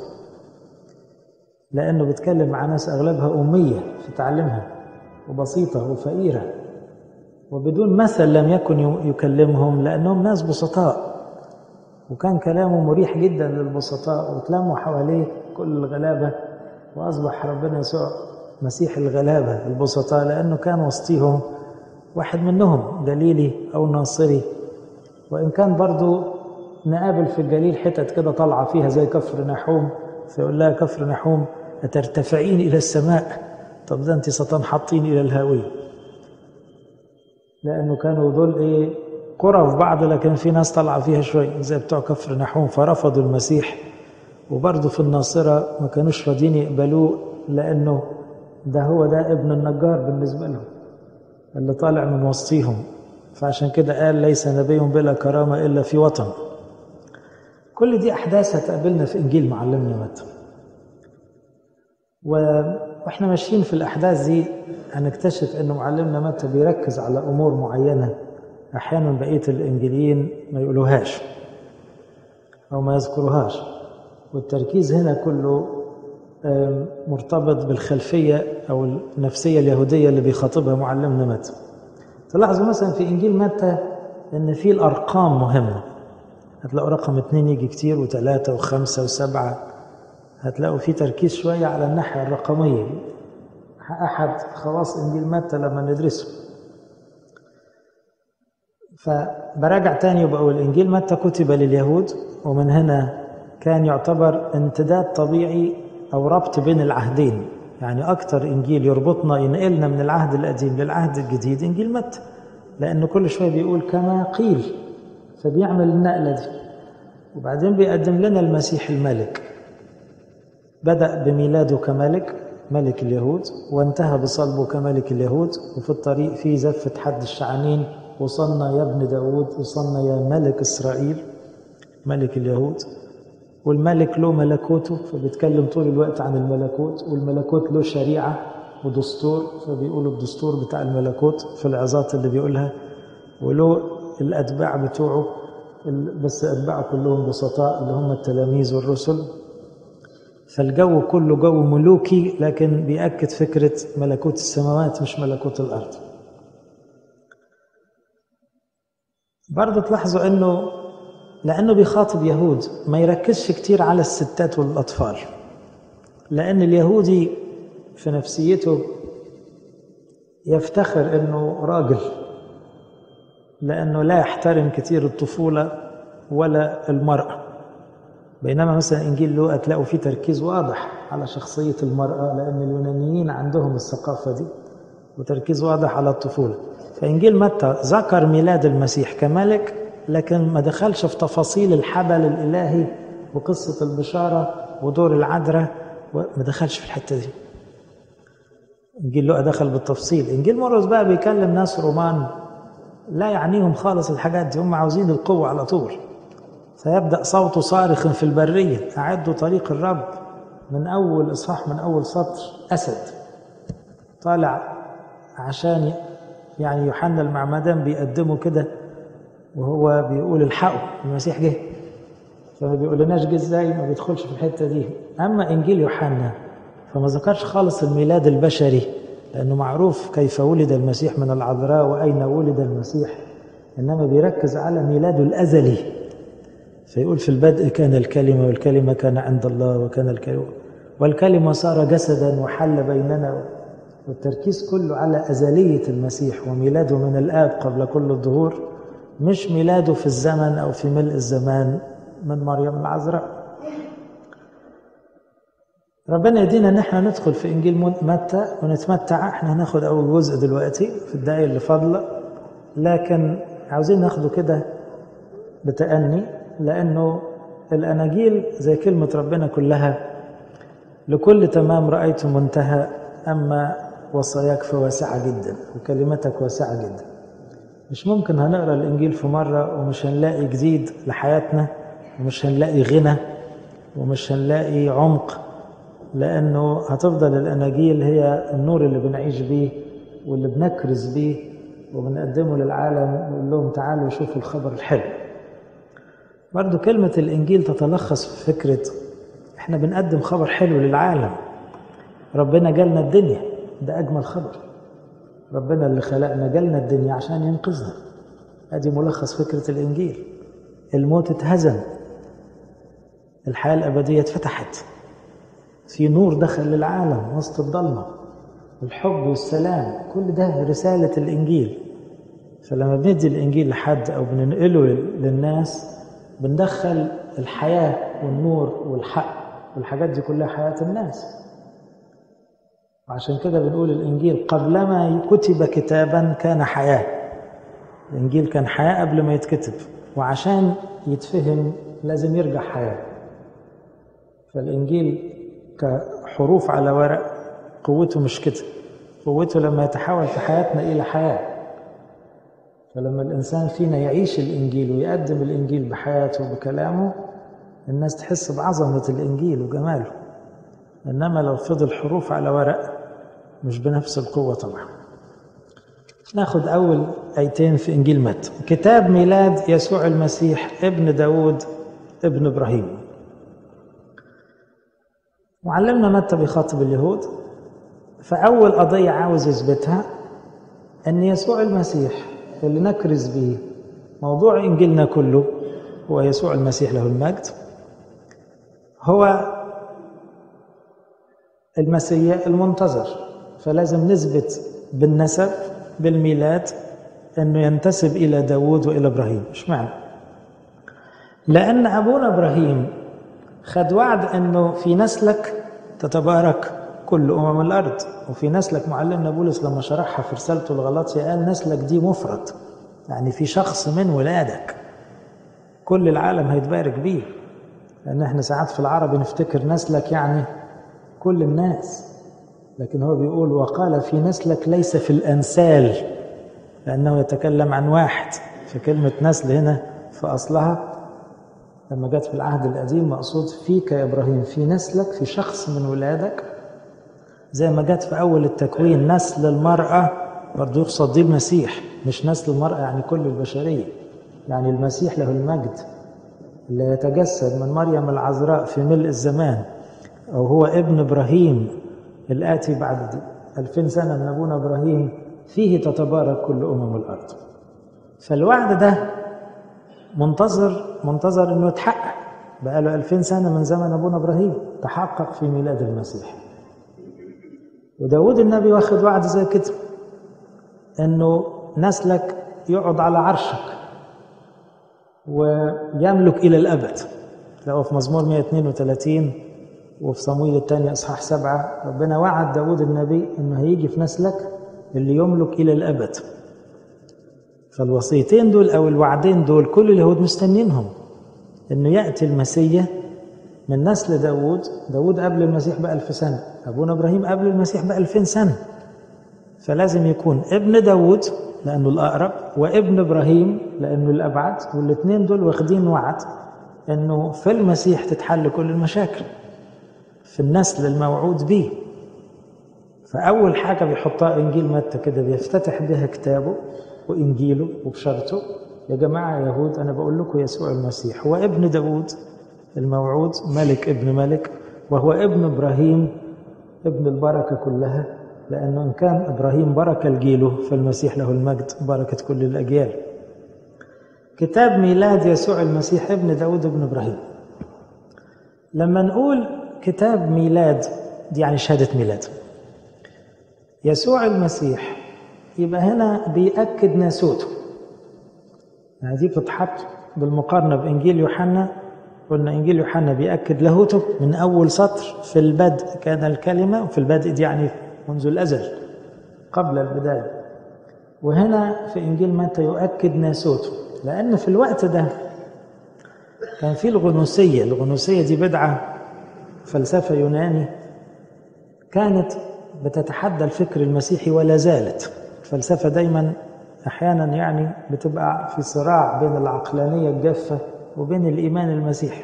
لأنه بيتكلم مع ناس أغلبها أمية في تعليمها وبسيطة وفقيرة وبدون مثل لم يكن يكلمهم لأنهم ناس بسطاء وكان كلامه مريح جدا للبسطاء وتلموا حواليه كل الغلابة وأصبح ربنا يسوع مسيح الغلابة البسطاء لأنه كان وسطيهم واحد منهم جليلي أو ناصري وإن كان برضو نقابل في الجليل حتت كده طالعة فيها زي كفر نحوم فيقول لها كفر نحوم أترتفعين إلى السماء طب ده أنت ستنحطين إلى الهاوية لأنه كانوا دول إيه قرى في بعض لكن في ناس طالعة فيها شوي زي بتوع كفر نحوم فرفضوا المسيح وبرضه في الناصرة ما كانوش راضيين يقبلوه لأنه ده هو ده ابن النجار بالنسبة لهم اللي طالع من وسطيهم فعشان كده قال ليس نبي بلا كرامة إلا في وطن كل دي أحداث هتقابلنا في إنجيل معلمنا متى واحنا ماشيين في الأحداث دي هنكتشف إنه معلمنا متى بيركز على أمور معينة أحيانا بقية الإنجيليين ما يقولوهاش أو ما يذكروهاش والتركيز هنا كله مرتبط بالخلفية أو النفسية اليهودية اللي بيخاطبها معلمنا متى تلاحظوا مثلا في إنجيل متى إن في الأرقام مهمة هتلاقوا رقم اتنين يجي كتير وتلاتة وخمسة وسبعة هتلاقوا في تركيز شوية على الناحية الرقمية أحد خواص إنجيل متى لما ندرسه فبراجع تاني وبقول إنجيل متى كتب لليهود ومن هنا كان يعتبر امتداد طبيعي أو ربط بين العهدين يعني أكتر إنجيل يربطنا ينقلنا من العهد القديم للعهد الجديد إنجيل متى لأنه كل شوية بيقول كما قيل فبيعمل النقلة دي وبعدين بيقدم لنا المسيح الملك بدأ بميلاده كملك ملك اليهود وانتهى بصلبه كملك اليهود وفي الطريق في زفة حد الشعانين وصلنا يا ابن داود وصلنا يا ملك إسرائيل ملك اليهود والملك له ملكوته فبيتكلم طول الوقت عن الملكوت والملكوت له شريعة ودستور فبيقولوا الدستور بتاع الملكوت في العظات اللي بيقولها وله الأتباع بتوعه بس أتباعه كلهم بسطاء اللي هم التلاميذ والرسل فالجو كله جو ملوكي لكن بيأكد فكرة ملكوت السماوات مش ملكوت الأرض برضه تلاحظوا أنه لأنه بيخاطب يهود ما يركزش كتير على الستات والأطفال لأن اليهودي في نفسيته يفتخر أنه راجل لأنه لا يحترم كتير الطفولة ولا المرأة بينما مثلا إنجيل لوقا تلاقوا فيه تركيز واضح على شخصية المرأة لأن اليونانيين عندهم الثقافة دي وتركيز واضح على الطفولة فإنجيل متى ذكر ميلاد المسيح كملك لكن ما دخلش في تفاصيل الحبل الإلهي وقصة البشارة ودور العذراء ما دخلش في الحتة دي إنجيل لوقا دخل بالتفصيل إنجيل مرقس بقى بيكلم ناس رومان لا يعنيهم خالص الحاجات دي هم عاوزين القوة على طول فيبدأ صوته صارخ في البرية أعدوا طريق الرب من أول إصحاح من أول سطر أسد طالع عشان يعني يوحنا المعمدان بيقدمه كده وهو بيقول الحقوا المسيح جه فما بيقولناش جه ازاي ما بيدخلش في الحته دي اما انجيل يوحنا فما ذكرش خالص الميلاد البشري لانه معروف كيف ولد المسيح من العذراء واين ولد المسيح انما بيركز على ميلاده الازلي فيقول في البدء كان الكلمه والكلمه كان عند الله وكان الكلمه والكلمه صار جسدا وحل بيننا والتركيز كله على ازليه المسيح وميلاده من الاب قبل كل الظهور مش ميلاده في الزمن او في ملء الزمان من مريم العذراء ربنا يدينا ان احنا ندخل في انجيل متى ونتمتع احنا هناخد اول جزء دلوقتي في الدقايق اللي فاضله لكن عاوزين ناخده كده بتأني لانه الاناجيل زي كلمه ربنا كلها لكل تمام رايت منتهى اما وصاياك فواسعه جدا وكلمتك واسعه جدا مش ممكن هنقرا الانجيل في مره ومش هنلاقي جديد لحياتنا ومش هنلاقي غنى ومش هنلاقي عمق لانه هتفضل الاناجيل هي النور اللي بنعيش بيه واللي بنكرز بيه وبنقدمه للعالم نقول لهم تعالوا شوفوا الخبر الحلو برضو كلمة الإنجيل تتلخص في فكرة إحنا بنقدم خبر حلو للعالم ربنا جالنا الدنيا ده أجمل خبر ربنا اللي خلقنا جالنا الدنيا عشان ينقذنا ادي ملخص فكرة الإنجيل الموت اتهزم الحياة الأبدية اتفتحت في نور دخل للعالم وسط الضلمة الحب والسلام كل ده رسالة الإنجيل فلما بندي الإنجيل لحد أو بننقله للناس بندخل الحياة والنور والحق والحاجات دي كلها حياة الناس وعشان كده بنقول الإنجيل قبلما كتب كتابا كان حياة الإنجيل كان حياة قبل ما يتكتب وعشان يتفهم لازم يرجع حياة فالإنجيل كحروف على ورق قوته مش كده قوته لما يتحول في حياتنا إلى حياة فلما الإنسان فينا يعيش الإنجيل ويقدم الإنجيل بحياته وبكلامه الناس تحس بعظمة الإنجيل وجماله إنما لو فضل حروف على ورق مش بنفس القوة طبعا ناخد أول آيتين في إنجيل متى كتاب ميلاد يسوع المسيح ابن داود ابن إبراهيم معلمنا متى بيخاطب اليهود فأول قضية عاوز يثبتها أن يسوع المسيح اللي نكرز به موضوع إنجيلنا كله هو يسوع المسيح له المجد هو المسيح المنتظر فلازم نثبت بالنسب بالميلاد أنه ينتسب إلى داود وإلى إبراهيم إيش معنى؟ لأن أبونا إبراهيم خد وعد أنه في نسلك تتبارك كل أمم الأرض وفي نسلك معلمنا بولس لما شرحها في رسالته الغلاطية قال نسلك دي مفرد يعني في شخص من ولادك كل العالم هيتبارك بيه لأن احنا ساعات في العربي نفتكر نسلك يعني كل الناس لكن هو بيقول وقال في نسلك ليس في الأنسال لأنه يتكلم عن واحد فكلمة نسل هنا في أصلها لما جت في العهد القديم مقصود فيك يا إبراهيم في نسلك في شخص من ولادك زي ما جت في أول التكوين نسل المرأة برضو يقصد دي المسيح مش نسل المرأة يعني كل البشرية يعني المسيح له المجد اللي يتجسد من مريم العذراء في ملء الزمان أو هو ابن إبراهيم الآتي بعد ألفين سنة من أبونا إبراهيم فيه تتبارك كل أمم الأرض فالوعد ده منتظر منتظر انه يتحقق بقى له 2000 سنة من زمن أبونا إبراهيم تحقق في ميلاد المسيح وداود النبي واخد وعد زي كده انه نسلك يقعد على عرشك ويملك الى الابد تلاقوا في مزمور 132 وفي صمويل الثاني اصحاح سبعه ربنا وعد داود النبي انه هيجي في نسلك اللي يملك الى الابد فالوصيتين دول او الوعدين دول كل اليهود مستنينهم انه ياتي المسيح من نسل داود داود قبل المسيح بألف سنة أبونا إبراهيم قبل المسيح بألفين سنة فلازم يكون ابن داود لأنه الأقرب وابن إبراهيم لأنه الأبعد والاثنين دول واخدين وعد أنه في المسيح تتحل كل المشاكل في النسل الموعود به فأول حاجة بيحطها إنجيل متى كده بيفتتح بها كتابه وإنجيله وبشرطه يا جماعة يا يهود أنا بقول لكم يسوع المسيح هو ابن داود الموعود ملك ابن ملك وهو ابن ابراهيم ابن البركه كلها لانه ان كان ابراهيم بركه لجيله فالمسيح له المجد بركه كل الاجيال. كتاب ميلاد يسوع المسيح ابن داود ابن ابراهيم. لما نقول كتاب ميلاد دي يعني شهاده ميلاد. يسوع المسيح يبقى هنا بيأكد ناسوته. يعني دي بتتحط بالمقارنه بانجيل يوحنا قلنا انجيل يوحنا بياكد لاهوته من اول سطر في البدء كان الكلمه وفي البدء دي يعني منذ الازل قبل البدايه وهنا في انجيل متى يؤكد ناسوته لان في الوقت ده كان في الغنوسيه الغنوسيه دي بدعه فلسفه يوناني كانت بتتحدى الفكر المسيحي ولا زالت الفلسفه دايما احيانا يعني بتبقى في صراع بين العقلانيه الجافه وبين الإيمان المسيحي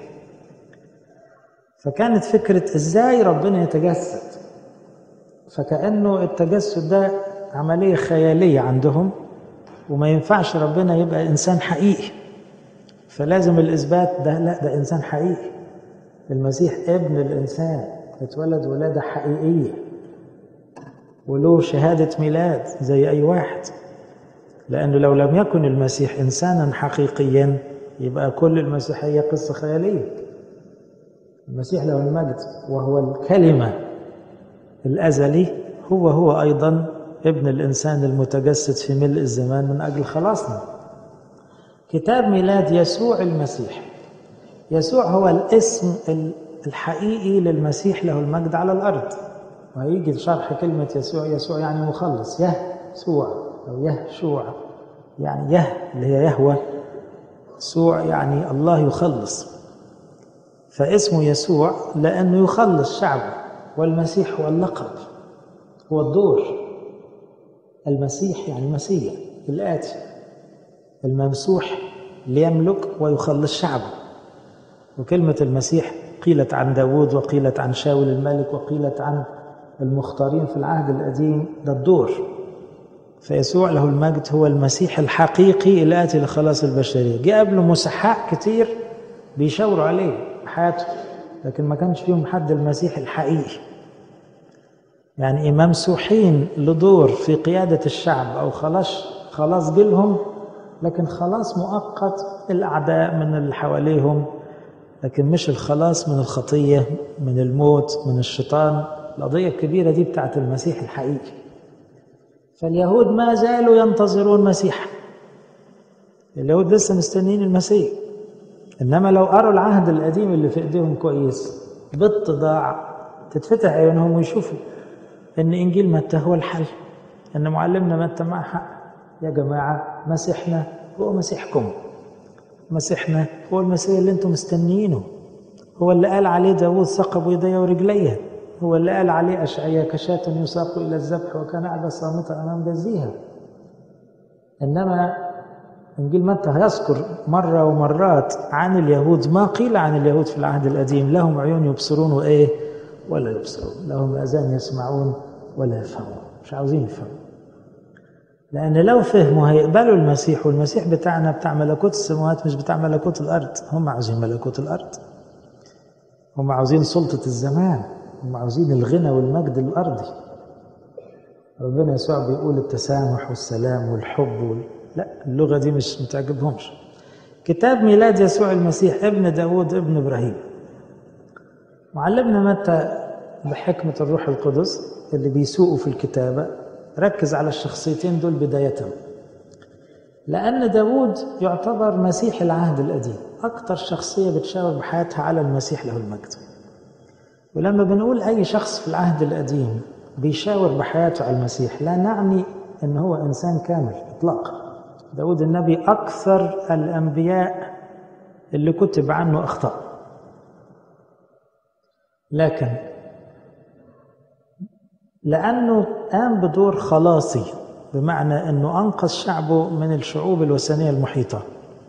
فكانت فكرة إزاي ربنا يتجسد فكأنه التجسد ده عملية خيالية عندهم وما ينفعش ربنا يبقى إنسان حقيقي فلازم الإثبات ده لا ده إنسان حقيقي المسيح ابن الإنسان اتولد ولادة حقيقية وله شهادة ميلاد زي أي واحد لأنه لو لم يكن المسيح إنسانا حقيقيا يبقى كل المسيحية قصة خيالية المسيح له المجد وهو الكلمة الأزلي هو هو أيضا ابن الإنسان المتجسد في ملء الزمان من أجل خلاصنا كتاب ميلاد يسوع المسيح يسوع هو الاسم الحقيقي للمسيح له المجد على الأرض وهيجي شرح كلمة يسوع يسوع يعني مخلص يسوع أو يهشوع يعني يه اللي هي يهوى يسوع يعني الله يخلص فاسمه يسوع لأنه يخلص شعبه والمسيح هو اللقب هو الدور المسيح يعني مسيح الآتي الممسوح ليملك ويخلص شعبه وكلمة المسيح قيلت عن داود وقيلت عن شاول الملك وقيلت عن المختارين في العهد القديم ده الدور فيسوع له المجد هو المسيح الحقيقي الآتي لخلاص البشرية جاء قبله مسحاء كتير بيشاوروا عليه حياته لكن ما كانش فيهم حد المسيح الحقيقي يعني ممسوحين لدور في قيادة الشعب أو خلاص خلاص جيلهم لكن خلاص مؤقت الأعداء من اللي حواليهم لكن مش الخلاص من الخطية من الموت من الشيطان القضية الكبيرة دي بتاعت المسيح الحقيقي فاليهود ما زالوا ينتظرون مسيحا اليهود لسه مستنيين المسيح انما لو قروا العهد القديم اللي في ايديهم كويس باتضاع تتفتح عيونهم ويشوفوا ان انجيل متى هو الحل ان معلمنا متى مع حق يا جماعه مسيحنا هو مسيحكم مسيحنا هو المسيح اللي انتم مستنيينه هو اللي قال عليه داوود ثقب يدي ورجليه هو اللي قال عليه أشعياء كشاة يساق إلى الذبح وكان قاعدة صامتة أمام جزيها إنما إنجيل متى هيذكر مرة ومرات عن اليهود ما قيل عن اليهود في العهد القديم لهم عيون يبصرون وإيه ولا يبصرون لهم أذان يسمعون ولا يفهمون مش عاوزين يفهموا لأن لو فهموا هيقبلوا المسيح والمسيح بتاعنا بتاع ملكوت السماوات مش بتاع ملكوت الأرض هم عاوزين ملكوت الأرض هم عاوزين سلطة الزمان هم عاوزين الغنى والمجد الأرضي ربنا يسوع بيقول التسامح والسلام والحب وال... لا اللغة دي مش متعجبهمش كتاب ميلاد يسوع المسيح ابن داود ابن إبراهيم معلمنا متى بحكمة الروح القدس اللي بيسوقوا في الكتابة ركز على الشخصيتين دول بداية لأن داود يعتبر مسيح العهد القديم أكتر شخصية بتشاور بحياتها على المسيح له المجد ولما بنقول أي شخص في العهد القديم بيشاور بحياته على المسيح لا نعني أن هو إنسان كامل إطلاقا داود النبي أكثر الأنبياء اللي كتب عنه أخطاء لكن لأنه قام بدور خلاصي بمعنى أنه أنقذ شعبه من الشعوب الوثنية المحيطة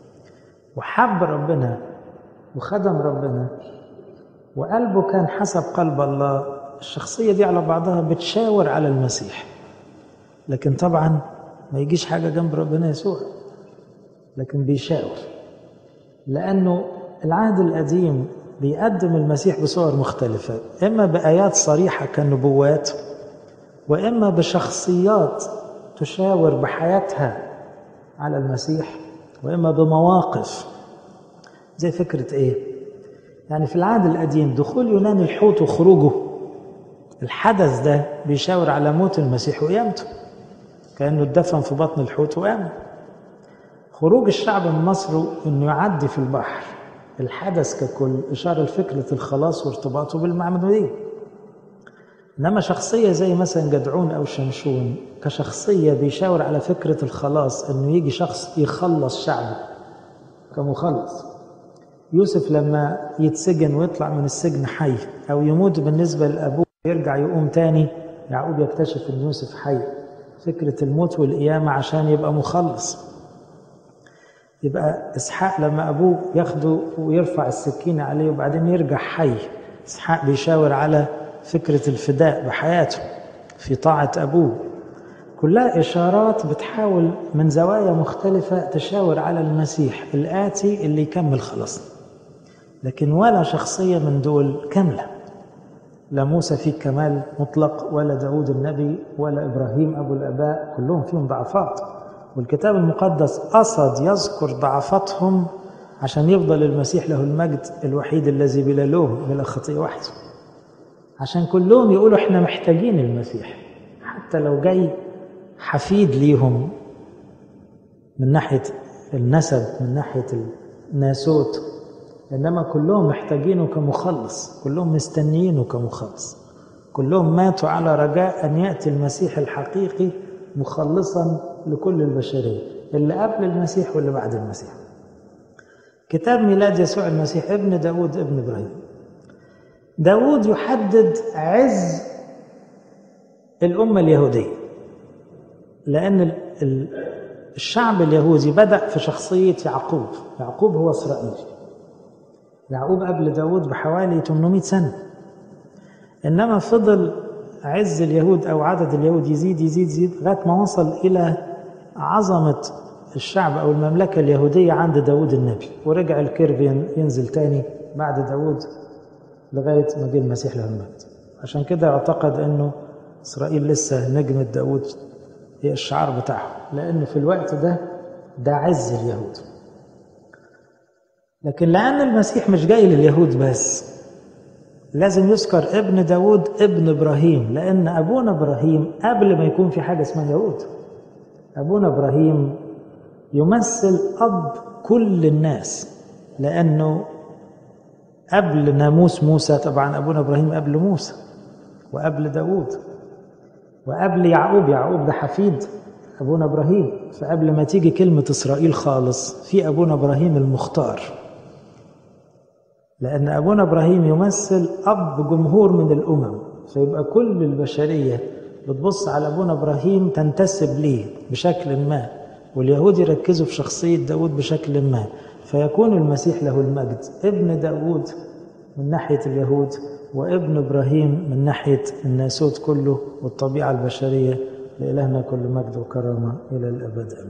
وحب ربنا وخدم ربنا وقلبه كان حسب قلب الله الشخصية دي على بعضها بتشاور على المسيح لكن طبعا ما يجيش حاجة جنب ربنا يسوع لكن بيشاور لأنه العهد القديم بيقدم المسيح بصور مختلفة إما بآيات صريحة كالنبوات وإما بشخصيات تشاور بحياتها على المسيح وإما بمواقف زي فكرة إيه؟ يعني في العهد القديم دخول يونان الحوت وخروجه الحدث ده بيشاور على موت المسيح وقيامته كأنه اتدفن في بطن الحوت وقام خروج الشعب من مصر انه يعدي في البحر الحدث ككل اشاره لفكره الخلاص وارتباطه بالمعموديه انما شخصيه زي مثلا جدعون او شمشون كشخصيه بيشاور على فكره الخلاص انه يجي شخص يخلص شعبه كمخلص يوسف لما يتسجن ويطلع من السجن حي او يموت بالنسبه لابوه يرجع يقوم تاني يعقوب يكتشف ان يوسف حي فكره الموت والقيامه عشان يبقى مخلص يبقى اسحاق لما ابوه ياخده ويرفع السكينه عليه وبعدين يرجع حي اسحاق بيشاور على فكره الفداء بحياته في طاعه ابوه كلها اشارات بتحاول من زوايا مختلفه تشاور على المسيح الاتي اللي يكمل خلاصنا لكن ولا شخصيه من دول كامله لا موسى فيه كمال مطلق ولا داود النبي ولا ابراهيم ابو الاباء كلهم فيهم ضعفات والكتاب المقدس قصد يذكر ضعفاتهم عشان يفضل المسيح له المجد الوحيد الذي بلا لوم بلا خطيئة وحده عشان كلهم يقولوا احنا محتاجين المسيح حتى لو جاي حفيد ليهم من ناحية النسب من ناحية الناسوت إنما كلهم محتاجينه كمخلص كلهم مستنيينه كمخلص كلهم ماتوا على رجاء أن يأتي المسيح الحقيقي مخلصا لكل البشرية اللي قبل المسيح واللي بعد المسيح كتاب ميلاد يسوع المسيح ابن داود ابن إبراهيم داود يحدد عز الأمة اليهودية لأن الشعب اليهودي بدأ في شخصية يعقوب يعقوب هو إسرائيل يعقوب قبل داود بحوالي 800 سنة إنما فضل عز اليهود أو عدد اليهود يزيد يزيد يزيد لغاية ما وصل إلى عظمة الشعب أو المملكة اليهودية عند داود النبي ورجع الكيرف ينزل تاني بعد داود لغاية ما جه المسيح له المجد عشان كده اعتقد أنه إسرائيل لسه نجمة داود هي الشعار بتاعه لأن في الوقت ده ده عز اليهود لكن لأن المسيح مش جاي لليهود بس لازم يذكر ابن داود ابن إبراهيم لأن أبونا إبراهيم قبل ما يكون في حاجة اسمها يهود أبونا إبراهيم يمثل أب كل الناس لأنه قبل ناموس موسى طبعا أبونا إبراهيم قبل موسى وقبل داود وقبل يعقوب يعقوب ده حفيد أبونا إبراهيم فقبل ما تيجي كلمة إسرائيل خالص في أبونا إبراهيم المختار لأن أبونا إبراهيم يمثل أب جمهور من الأمم فيبقى كل البشرية بتبص على أبونا إبراهيم تنتسب ليه بشكل ما واليهود يركزوا في شخصية داود بشكل ما فيكون المسيح له المجد ابن داود من ناحية اليهود وابن إبراهيم من ناحية الناسوت كله والطبيعة البشرية لإلهنا كل مجد وكرامة إلى الأبد